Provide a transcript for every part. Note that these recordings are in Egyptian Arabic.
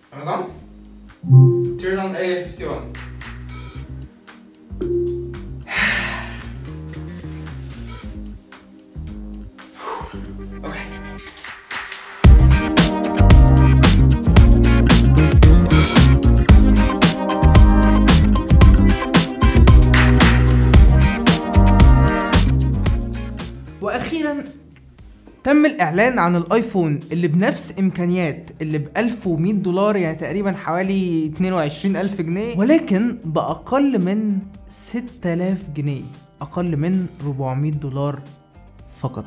Amazon? Turn on A51. okay. واخيرا تم الاعلان عن الايفون اللي بنفس امكانيات اللي ب 1100 دولار يعني تقريبا حوالي 22000 جنيه ولكن باقل من 6000 جنيه اقل من 400 دولار فقط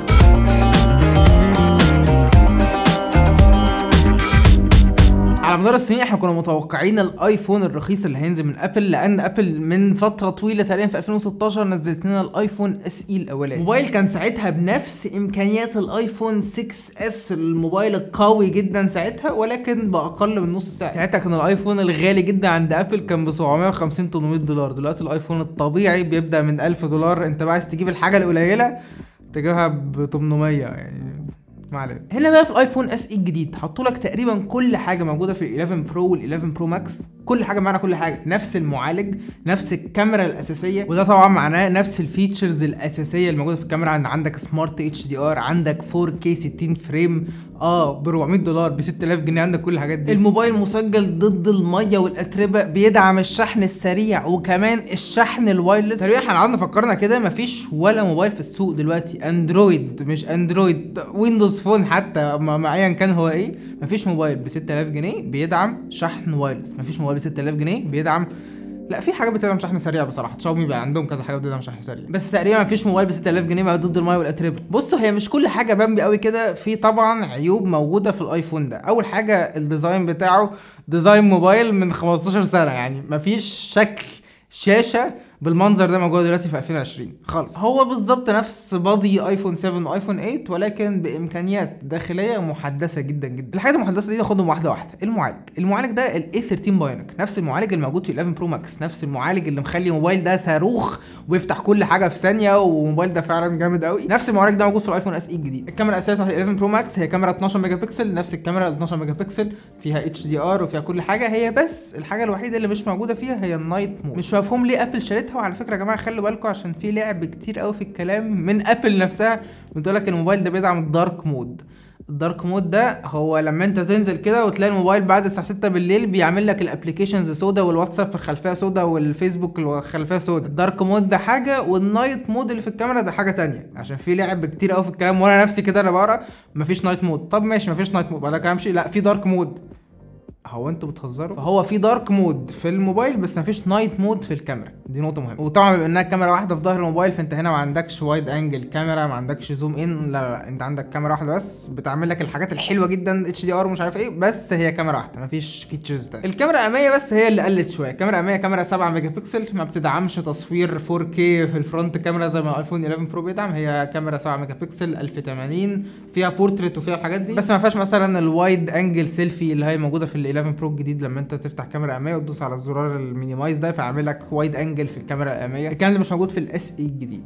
على مدار السنين احنا كنا متوقعين الايفون الرخيص اللي هينزل من ابل لان ابل من فتره طويله تقريبا في 2016 نزلت لنا الايفون اس اي الاولاني موبايل كان ساعتها بنفس امكانيات الايفون 6 اس الموبايل القوي جدا ساعتها ولكن باقل من نص سعر ساعتها كان الايفون الغالي جدا عند ابل كان ب 750 800 دولار دلوقتي الايفون الطبيعي بيبدا من 1000 دولار انت بقى عايز تجيب الحاجه القليله تجيبها ب 800 يعني ما علينا هنا بقى في الايفون اس اي الجديد حطوا لك تقريبا كل حاجه موجوده في ال 11 برو وال 11 برو ماكس كل حاجه معانا كل حاجه نفس المعالج نفس الكاميرا الاساسيه وده طبعا معناه نفس الفيتشرز الاساسيه اللي موجوده في الكاميرا ان عندك سمارت اتش دي ار عندك 4K 60 فريم اه ب 400 دولار ب 6000 جنيه عندك كل الحاجات دي الموبايل مسجل ضد الميه والاتربه بيدعم الشحن السريع وكمان الشحن الوايرلس تقريبا احنا قعدنا فكرنا كده مفيش ولا موبايل في السوق دلوقتي اندرويد مش اندرويد ويندوز فون حتى ما ما ايا كان هو ايه مفيش موبايل ب 6000 جنيه بيدعم شحن وايرلس مفيش موبايل ب 6000 جنيه بيدعم لا في حاجه بتدعم شحن سريع بصراحه شاومي بقى عندهم كذا حاجه بتدعم شحن سريع بس تقريبا مفيش موبايل ب 6000 جنيه بقى ضد المايه والاتربه بصوا هي مش كل حاجه بامبي قوي كده في طبعا عيوب موجوده في الايفون ده اول حاجه الديزاين بتاعه ديزاين موبايل من 15 سنه يعني مفيش شكل شاشه بالمنظر ده موجود دلوقتي في 2020 خالص هو بالظبط نفس بادي ايفون 7 وايفون 8 ولكن بامكانيات داخليه محدثه جدا جدا الحاجات المحدثه دي ناخدهم واحده واحده المعالج المعالج ده الاي 13 بايونيك نفس المعالج الموجود في 11 برو ماكس نفس المعالج اللي مخلي الموبايل ده صاروخ ويفتح كل حاجه في ثانيه والموبايل ده فعلا جامد قوي نفس المعالج ده موجود في الايفون اس اي الجديد الكاميرا الاساسيه بتاعت 11 برو ماكس هي كاميرا 12 ميجا بكسل نفس الكاميرا 12 ميجا بكسل فيها اتش دي ار وفيها كل حاجه هي بس الحاجه الوحيده اللي مش موجوده فيها هي النايت مود مش مفهوم ليه ابل شالتها وعلى فكره يا جماعه خلوا بالكم عشان في لعب كتير قوي في الكلام من ابل نفسها بتقول لك الموبايل ده بيدعم الدارك مود الدارك مود ده هو لما انت تنزل كده وتلاقي الموبايل بعد الساعه 6 بالليل بيعمل لك الابلكيشنز سودا والواتساب في الخلفيه سودا والفيسبوك الخلفيه سودا الدارك مود ده حاجه والنايت مود اللي في الكاميرا ده حاجه تانية عشان في لعب كتير قوي في الكلام وانا نفسي كده انا بقرا مفيش نايت مود طب ماشي مفيش نايت مود بعد كده امشي لا في دارك مود هو انتوا بتهزروا فهو في دارك مود في الموبايل بس مفيش نايت مود في الكاميرا دي نقطه مهمه وطبعا بما انها كاميرا واحده في ظهر الموبايل فانت هنا ما عندكش وايد انجل كاميرا ما عندكش زوم ان لا لا, لا. انت عندك كاميرا واحده بس بتعمل لك الحاجات الحلوه جدا اتش دي ار ومش عارف ايه بس هي كاميرا واحده مفيش فيتشرز تانية الكاميرا الاماميه بس هي اللي قلت شويه الكاميرا الاماميه كاميرا 7 ميجا بكسل ما بتدعمش تصوير 4K في الفرونت كاميرا زي ما الايفون 11 برو بيدعم هي كاميرا 7 ميجا بكسل 1080 فيها بورتريت وفيها الحاجات دي بس ما فيهاش مثلا الوايد انجل سيلفي اللي هي موجوده في ال 11 برو الجديد لما انت تفتح كاميرا اماميه وتدوس على الزرار المينيمايز ده فيعمل لك وايد انجل في الكاميرا الاماميه الكلام ده مش موجود في الاس اي الجديد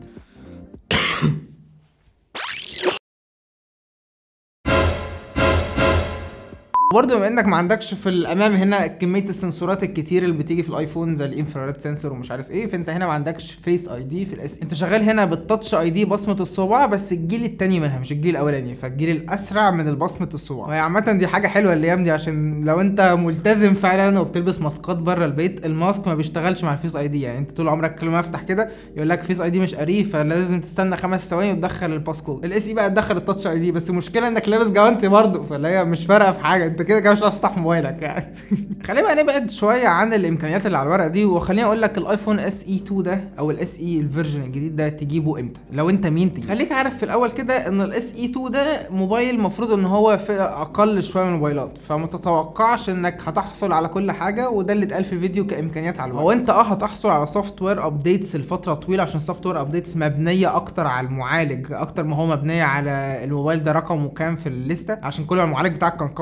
برضه بما انك ما عندكش في الامام هنا كميه السنسورات الكتير اللي بتيجي في الايفون زي الانفراريد سنسور ومش عارف ايه فانت هنا ما عندكش فيس اي دي في الاس انت شغال هنا بالتاتش اي دي بصمه الصباع بس الجيل التاني منها مش الجيل الاولاني فالجيل الاسرع من البصمه الصباع وهي عامه دي حاجه حلوه الايام دي عشان لو انت ملتزم فعلا وبتلبس ماسكات بره البيت الماسك ما بيشتغلش مع الفيس اي دي يعني انت طول عمرك كل ما افتح كده يقول لك فيس اي دي مش قريه فلازم تستنى خمس ثواني وتدخل الباسكود الاس اي بقى تدخل التاتش اي دي بس المشكله انك لابس جوانتي برضه فاللي هي مش فارقه في حاجه انت كده كده مش هتعرف تفتح موبايلك يعني خلينا بقى نبعد شويه عن الامكانيات اللي على الورق دي وخليني اقول لك الايفون اس اي 2 ده او الاس اي الفيرجن الجديد ده تجيبه امتى لو انت مين تجيبه خليك عارف في الاول كده ان الاس اي 2 ده موبايل المفروض ان هو في اقل شويه من الموبايلات فما تتوقعش انك هتحصل على كل حاجه وده اللي اتقال في الفيديو كامكانيات على الورق هو انت اه هتحصل على سوفت وير ابديتس لفتره طويله عشان السوفت وير ابديتس مبنيه اكتر على المعالج اكتر ما هو مبنيه على الموبايل ده رقمه كام في الليسته عشان كل ما المعالج بتاعك كان قوي كل ما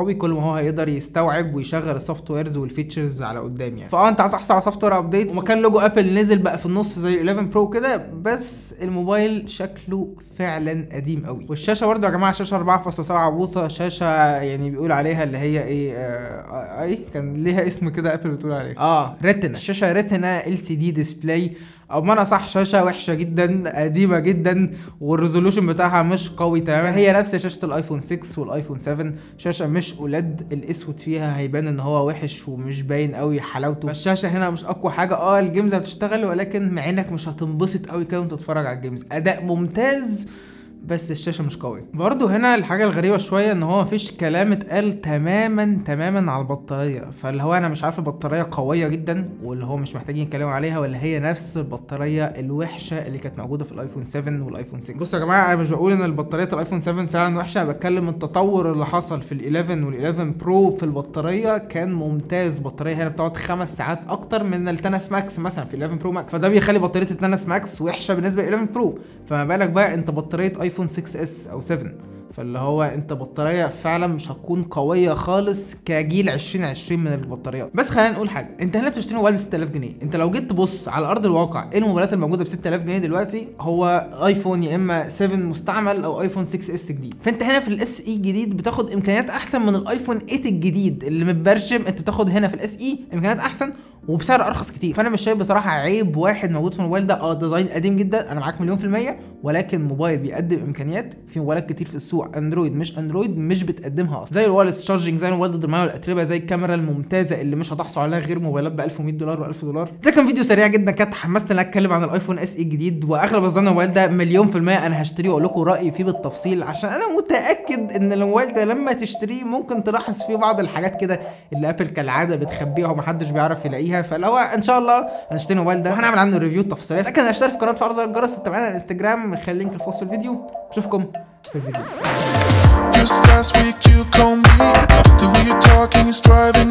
هو هيقدر يستوعب ويشغل السوفت ويرز والفيتشرز على قدام يعني فاه انت هتحصل على سوفت وير ابديت ومكان لوجو ابل نزل بقى في النص زي 11 برو كده بس الموبايل شكله فعلا قديم قوي والشاشه برضه يا جماعه شاشه 4.7 بوصه شاشه يعني بيقول عليها اللي هي ايه آه اي كان ليها اسم كده ابل بتقول عليه اه ريتنا الشاشه ريتنا ال سي دي ديسبلاي او بمعنى صح شاشه وحشه جدا قديمه جدا والريزولوشن بتاعها مش قوي تماما هي نفس شاشه الايفون 6 والايفون 7 شاشه مش اولاد الاسود فيها هيبان ان هو وحش ومش باين قوي حلاوته فالشاشه هنا مش اقوى حاجه اه الجيمز هتشتغل ولكن عينك مش هتنبسط قوي كده وانت تتفرج على الجيمز اداء ممتاز بس الشاشه مش قويه برضه هنا الحاجه الغريبه شويه ان هو مفيش كلام اتقال تماما تماما على البطاريه فاللي هو انا مش عارف البطاريه قويه جدا واللي هو مش محتاجين يتكلموا عليها ولا هي نفس البطاريه الوحشه اللي كانت موجوده في الايفون 7 والايفون 6 بصوا يا جماعه انا مش بقول ان البطاريه الايفون 7 فعلا وحشه انا بتكلم التطور اللي حصل في ال11 وال11 برو في البطاريه كان ممتاز البطاريه هنا بتقعد خمس ساعات اكتر من التنس ماكس مثلا في ال11 برو ماكس فده بيخلي بطاريه التنس ماكس وحشه بالنسبه ل 11 برو فما بالك بقى انت بطاريه ايفون 6 اس او 7 فاللي هو انت بطاريه فعلا مش هتكون قويه خالص كجيل 2020 من البطاريات بس خلينا نقول حاجه انت هنا بتشتري موبايل ب 6000 جنيه انت لو جيت تبص على ارض الواقع ايه الموبايلات الموجوده ب 6000 جنيه دلوقتي هو ايفون يا اما 7 مستعمل او ايفون 6 اس جديد فانت هنا في الاس اي جديد بتاخد امكانيات احسن من الايفون 8 الجديد اللي متبرشم انت بتاخد هنا في الاس اي امكانيات احسن وبسعر ارخص كتير فانا مش شايف بصراحه عيب واحد موجود في الموبايل ده اه ديزاين قديم جدا انا معاك مليون في الميه ولكن موبايل بيقدم امكانيات في موبايلات كتير في السوق اندرويد مش اندرويد مش بتقدمها اصلا زي الوايرلس تشارجنج زي الموبايل ضد الميه والاتربه زي الكاميرا الممتازه اللي مش هتحصل عليها غير موبايلات ب 1100 دولار و1000 دولار ده كان فيديو سريع جدا كنت اتحمست ان اتكلم عن الايفون اس اي الجديد واغلب الظن الموبايل ده مليون في الميه انا هشتريه واقول لكم رايي فيه بالتفصيل عشان انا متاكد ان الموبايل ده لما تشتريه ممكن تلاحظ فيه بعض الحاجات كده اللي ابل كالعاده بتخبيها ومحدش بيعرف يلاقيها فلو ان شاء الله هنشتري الموبايل ده وهنعمل عنه ريفيو تفصيليه لكن اشترك في قناه فعل زر الجرس وتابعنا على الانستجرام خلي اللينك في وصف الفيديو اشوفكم في الفيديو Just last week you called me. The way you're talking is driving